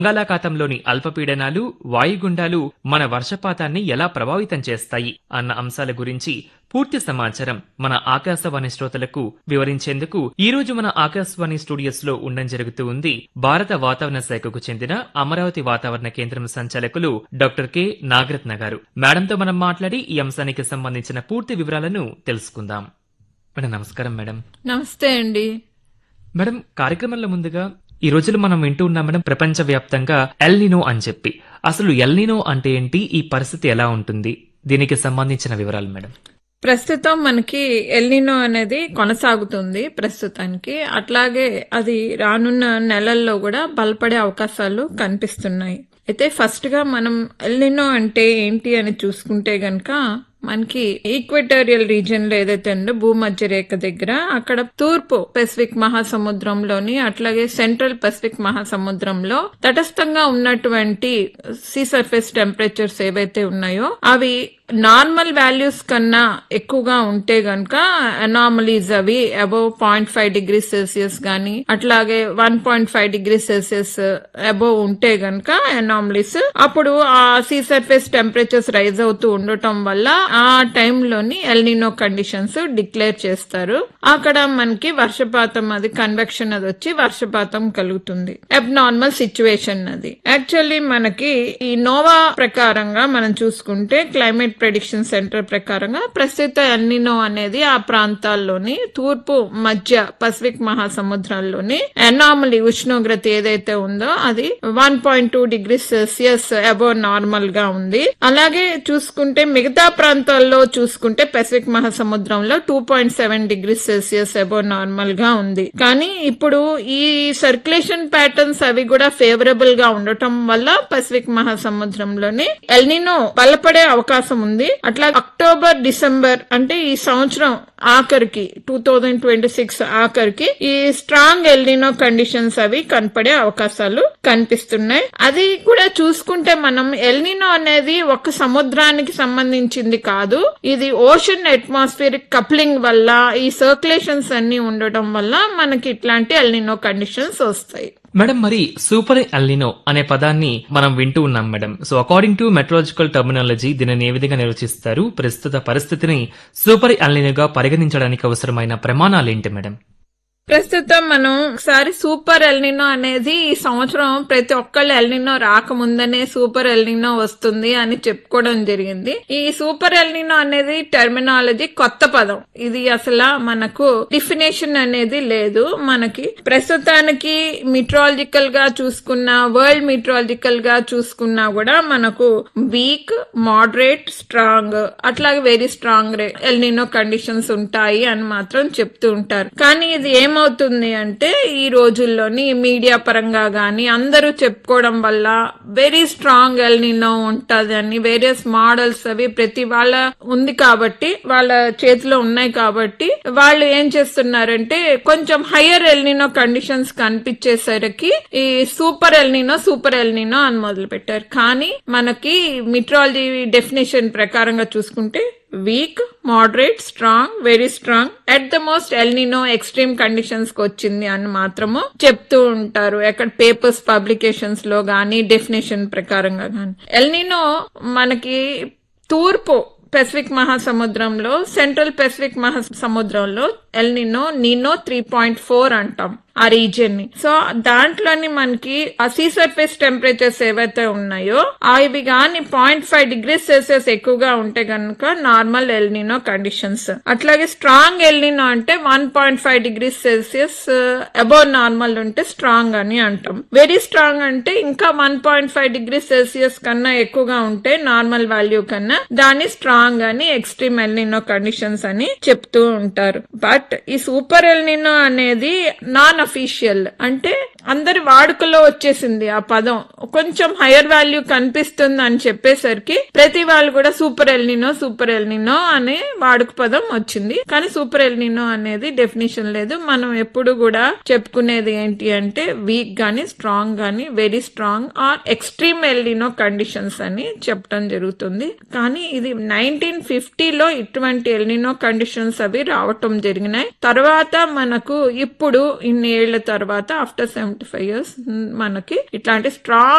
బంగాళాఖాతంలోని అల్పపీడనాలు వాయుగుండాలు మన వర్షపాతాన్ని ఎలా ప్రభావితం చేస్తాయి అన్న అంశాల గురించి పూర్తి సమాచారం మన ఆకాశవాణి శ్రోతలకు వివరించేందుకు ఈ రోజు మన ఆకాశవాణి స్టూడియోస్ లో ఉండడం జరుగుతూ ఉంది భారత వాతావరణ శాఖకు చెందిన అమరావతి వాతావరణ కేంద్రం సంచాలకులు డాక్టర్ కె నాగరత్న గారు మేడంతో మనం మాట్లాడి ఈ అంశానికి సంబంధించిన పూర్తి వివరాలను తెలుసుకుందాం మేడం నమస్కారం మేడం నమస్తే అండి మేడం కార్యక్రమంలో ముందుగా ఈ రోజులు మనం వింటూ ఉన్నాం మేడం ప్రపంచవ్యాప్తంగా ఎల్నినో అని చెప్పి అసలు ఎల్నినో అంటే ఏంటి ఈ పరిస్థితి ఎలా ఉంటుంది దీనికి సంబంధించిన వివరాలు మేడం ప్రస్తుతం మనకి ఎల్నినో అనేది కొనసాగుతుంది ప్రస్తుతానికి అట్లాగే అది రానున్న నెలల్లో కూడా బలపడే అవకాశాలు కనిపిస్తున్నాయి అయితే ఫస్ట్ గా మనం ఎల్నినో అంటే ఏంటి అని చూసుకుంటే గనక మనకి ఈక్వెటోరియల్ రీజియన్ లో ఏదైతే ఉందో భూమధ్య రేఖ దగ్గర అక్కడ తూర్పు పెసిఫిక్ మహాసముద్రంలోని అట్లాగే సెంట్రల్ పెసిఫిక్ మహాసముద్రంలో తటస్థంగా ఉన్నటువంటి సీ సర్ఫేస్ టెంపరేచర్స్ ఏవైతే ఉన్నాయో అవి నార్మల్ వాల్యూస్ కన్నా ఎక్కువగా ఉంటే గనక అనామలీస్ అవి above point five degree Celsius గానీ అట్లాగే one point five degree Celsius above ఉంటే గనక అనామలీస్ అప్పుడు ఆ సీ సర్ఫేస్ టెంపరేచర్స్ రైజ్ అవుతూ ఉండటం వల్ల ఆ టైంలోని ఎల్నినో కండిషన్స్ డిక్లేర్ చేస్తారు అక్కడ మనకి వర్షపాతం అది కన్వెక్షన్ అది వచ్చి వర్షపాతం కలుగుతుంది అబ్నార్మల్ సిచ్యువేషన్ అది యాక్చువల్లీ మనకి ఈ నోవా ప్రకారంగా మనం చూసుకుంటే క్లైమేట్ ప్రెడిక్షన్ సెంటర్ ప్రకారంగా ప్రస్తుత ఎల్నినో అనేది ఆ ప్రాంతాల్లోని తూర్పు మధ్య పసిఫిక్ మహాసముద్రాల్లోని ఎనామలీ ఉష్ణోగ్రత ఏదైతే ఉందో అది one point two degree Celsius above normal గా ఉంది అలాగే చూసుకుంటే మిగతా ప్రాంతాల్లో చూసుకుంటే పెసిఫిక్ మహాసముద్రంలో two point seven degree Celsius above normal గా ఉంది కానీ ఇప్పుడు ఈ సర్క్యులేషన్ ప్యాటర్న్స్ అవి కూడా ఫేవరబుల్ గా ఉండటం వల్ల పసిఫిక్ మహాసముద్రంలోని ఎల్నినో బలపడే అవకాశం ఉంది అట్లా అక్టోబర్ డిసెంబర్ అంటే ఈ సంవత్సరం ఆఖరికి టూ థౌజండ్ ట్వంటీ సిక్స్ ఆఖరికి ఈ స్ట్రాంగ్ ఎల్నినో కండిషన్స్ అవి కనపడే అవకాశాలు కనిపిస్తున్నాయి అది కూడా చూసుకుంటే మనం ఎల్నినో అనేది ఒక సముద్రానికి సంబంధించింది కాదు ఇది ఓషన్ అట్మాస్ఫియరిక్ కప్లింగ్ వల్ల ఈ సర్క్యులేషన్స్ అన్ని ఉండటం వల్ల మనకి ఇట్లాంటి ఎల్నినో కండిషన్స్ వస్తాయి మేడం మరి సూపర్ ఎల్నినో అనే పదాన్ని మనం వింటూ ఉన్నాం madam so according to meteorological terminology దీనిని ఏ విధంగా నిర్వచిస్తారు ప్రస్తుత పరిస్థితిని సూపర్ ఎల్నినోగా పరిగణించడానికి అవసరమైన ప్రమాణాలు ఏంటి మేడం ప్రస్తుతం మనం ఒకసారి సూపర్ ఎల్నినో అనేది ఈ సంవత్సరం ప్రతి ఒక్కళ్ళు ఎల్నినో రాకముందనే సూపర్ ఎల్నినో వస్తుంది అని చెప్పుకోవడం జరిగింది ఈ సూపర్ ఎల్నినో అనేది టెర్మినాలజీ కొత్త పదం ఇది అసలు మనకు డిఫినేషన్ అనేది లేదు మనకి ప్రస్తుతానికి మిట్రాలజికల్ గా చూసుకున్నా వరల్డ్ మిట్రాలజికల్ గా చూసుకున్నా కూడా మనకు వీక్ మోడరేట్ స్ట్రాంగ్ అట్లాగే వెరీ స్ట్రాంగ్ ఎల్నినో కండిషన్స్ ఉంటాయి అని మాత్రం చెప్తూ ఉంటారు కానీ ఇది ఏమవుతుంది అంటే ఈ రోజుల్లోని మీడియా పరంగా గాని అందరూ చెప్పుకోవడం వల్ల వెరీ స్ట్రాంగ్ ఎల్నినో ఉంటది అని వేరియస్ మోడల్స్ అవి ప్రతి వాళ్ళ ఉంది కాబట్టి వాళ్ళ చేతిలో ఉన్నాయి కాబట్టి వాళ్ళు ఏం చేస్తున్నారంటే కొంచెం హయ్యర్ ఎల్నినో కండిషన్స్ కనిపించేసరికి ఈ సూపర్ ఎల్నినో సూపర్ ఎల్నినో అని మొదలు పెట్టారు కానీ మనకి మిట్రాలజీ డెఫినేషన్ ప్రకారంగా చూసుకుంటే weak moderate strong very strong at the most El Niño extreme conditions కి వచ్చింది అని మాత్రము చెప్తూ ఉంటారు ఎక్కడ పేపర్స్ పబ్లికేషన్స్ లో గానీ డెఫినేషన్ ప్రకారంగా గానీ ఎల్నినో మనకి తూర్పు పెసిఫిక్ మహాసముద్రంలో సెంట్రల్ పెసిఫిక్ మహాసముద్రంలో El Niño Niño three point four అంటాం ఆ రీజియన్ ని సో దాంట్లోని మనకి ఆ సీ సర్ఫేస్ టెంపరేచర్స్ ఏవైతే ఉన్నాయో అవి గాని పాయింట్ ఫైవ్ డిగ్రీ సెల్సియస్ ఎక్కువగా ఉంటే గనుక నార్మల్ ఎల్నినో కండిషన్స్ అట్లాగే స్ట్రాంగ్ ఎల్నినో అంటే one point five degree Celsius above normal ఉంటే స్ట్రాంగ్ అని అంటాం వెరీ స్ట్రాంగ్ అంటే ఇంకా one point five degree Celsius కన్నా ఎక్కువగా ఉంటే నార్మల్ వాల్యూ కన్నా దాన్ని స్ట్రాంగ్ అని ఎక్స్ట్రీమ్ ఎల్నినో కండిషన్స్ అని చెప్తూ ఉంటారు బట్ ఈ సూపర్ ఎల్నినో అనేది నాన్ అఫీషియల్ అంటే అందరి వాడుకలో వచ్చేసింది ఆ పదం కొంచెం హైయర్ వాల్యూ కనిపిస్తుంది అని చెప్పేసరికి ప్రతి వాళ్ళు కూడా సూపర్ ఎల్నినో సూపర్ ఎల్నినో అనే వాడుక పదం వచ్చింది కానీ సూపర్ ఎల్నినో అనేది డెఫినేషన్ లేదు మనం ఎప్పుడు కూడా చెప్పుకునేది ఏంటి అంటే వీక్ గానీ స్ట్రాంగ్ గానీ very strong or extreme El Niño conditions అని చెప్పడం జరుగుతుంది కానీ ఇది నైన్టీన్ ఫిఫ్టీలో ఇటువంటి ఎల్నినో కండిషన్స్ అవి రావటం జరిగినాయి తర్వాత మనకు ఇప్పుడు ఇన్ని ఏళ్ల తర్వాత ఆఫ్టర్ సెవెంటీ ఫైవ్ ఇయర్స్ మనకి ఇట్లాంటి స్ట్రాంగ్